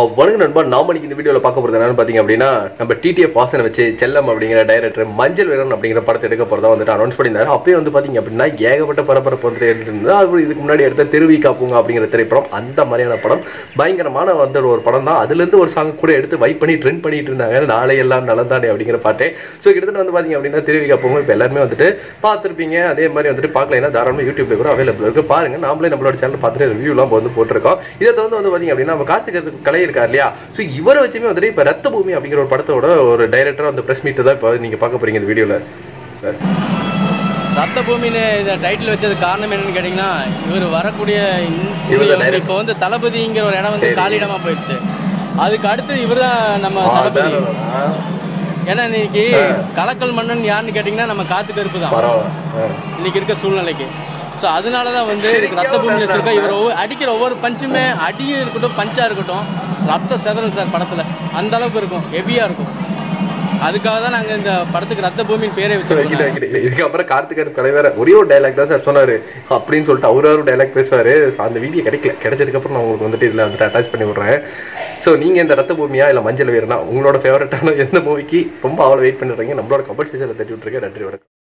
வணக்கம் நண்பா நாம இன்னைக்கு இந்த வீடியோவில் பார்க்க போகிறது என்னன்னு பார்த்தீங்க அப்படின்னா நம்ம டிடிஎஃப் வாசனை வச்சு செல்லம் அப்படிங்கிற டைரக்டர் மஞ்சள் வீரன் அப்படிங்கிற படத்தை எடுக்க போகிறதா வந்துட்டு அனௌன்ஸ் பண்ணியிருந்தாரு அப்பயே வந்து பார்த்தீங்க அப்படின்னா ஏகப்பட்ட பரபரப்பு வந்துட்டு எடுத்திருந்தது அது இதுக்கு முன்னாடி எடுத்த திருவி காப்புங்க அப்படிங்கிற திரைப்படம் அந்த மாதிரியான படம் பயங்கரமான வந்து ஒரு படம் தான் அதுலேருந்து ஒரு சாங் கூட எடுத்து வைப் பண்ணி ட்ரெண்ட் பண்ணிட்டு இருந்தாங்க நாளை எல்லாம் நலந்தானே அப்படிங்கிற பாட்டே ஸோ கிட்டத்தட்ட வந்து பார்த்தீங்க அப்படின்னா திருவி காப்புங்க இப்போ எல்லாருமே வந்துட்டு பார்த்துருப்பீங்க அதே மாதிரி வந்துட்டு பார்க்கலைன்னா தாராளமாக யூடியூப்ல கூட அவைலபிள் இருக்கு பாருங்க நாமளே நம்மளோட சேனல் பார்த்துட்டு ரிவ்யூலாம் வந்து போட்டிருக்கோம் இதை தவிர்த்து வந்து பார்த்தீங்க அப்படின்னா நம்ம கார்த்திக் கலை இருக்கார் இல்லையா ஸோ இவரை வச்சுமே வந்துட்டு இப்போ ரத்த பூமி அப்படிங்கிற ஒரு படத்தோட ஒரு டைரக்டர் அந்த பிரஸ் மீட் தான் இப்போ நீங்க பார்க்க போறீங்க இந்த வீடியோல ரத்த பூமின்னு இதை டைட்டில் வச்சது காரணம் என்னன்னு கேட்டிங்கன்னா இவர் வரக்கூடிய இந்த- இவர் தான் இவர் இப்போ வந்து தளபதிங்கிற ஒரு இடம் வந்து சரி. காலியிடமா போயிடுச்சு அதுக்கு அடுத்து இவர் தான் நம்ம தளபதி ஏன்னா இன்னைக்கு கலக்கல் மன்னன் யாருன்னு கேட்டிங்கன்னா நம்ம காத்து கருப்பு தான் பரவாயில்ல இன்னைக்கு இருக்க சூழ்நிலைக்கு ஸோ அதனால தான் வந்து இதுக்கு ரத்த பூமி வச்சிருக்கோம் இவர் ஒவ்வொரு அடிக்கிற ஒவ்வொரு பஞ்சுமே அடியும் இருக்கட்டும் பஞ்சா இருக்கட்டும் ரத்த செதறும் சார் படத்தில் அந்த அளவுக்கு இருக்கும் ஹெவியாக இருக்கும் அதுக்காக தான் நாங்கள் இந்த படத்துக்கு ரத்த பூமின்னு பேரே வைக்கிட்டு வச்சிருக்கோம் வைக்கிட்டு இதுக்கப்புறம் கார்த்திகர் கலை வேற ஒரே ஒரு டைலாக் தான் சார் சொன்னாரு அப்படின்னு சொல்லிட்டு அவரு ஒரு டைலாக் பேசுவாரு அந்த வீடியோ கிடைக்கல கிடைச்சதுக்கு அப்புறம் நான் உங்களுக்கு வந்துட்டு இதுல வந்துட்டு அட்டாச் பண்ணி விடுறேன் ஸோ நீங்க இந்த ரத்த பூமியா இல்ல மஞ்சள் வீரனா உங்களோட ஃபேவரட்டான எந்த மூவிக்கு ரொம்ப அவ்வளோ வெயிட் பண்ணிடுறீங்க நம்மளோட கமெண்ட் செக்ஷனில் தட்டி விட்டுருக்கேன் நன்றி வணக்கம்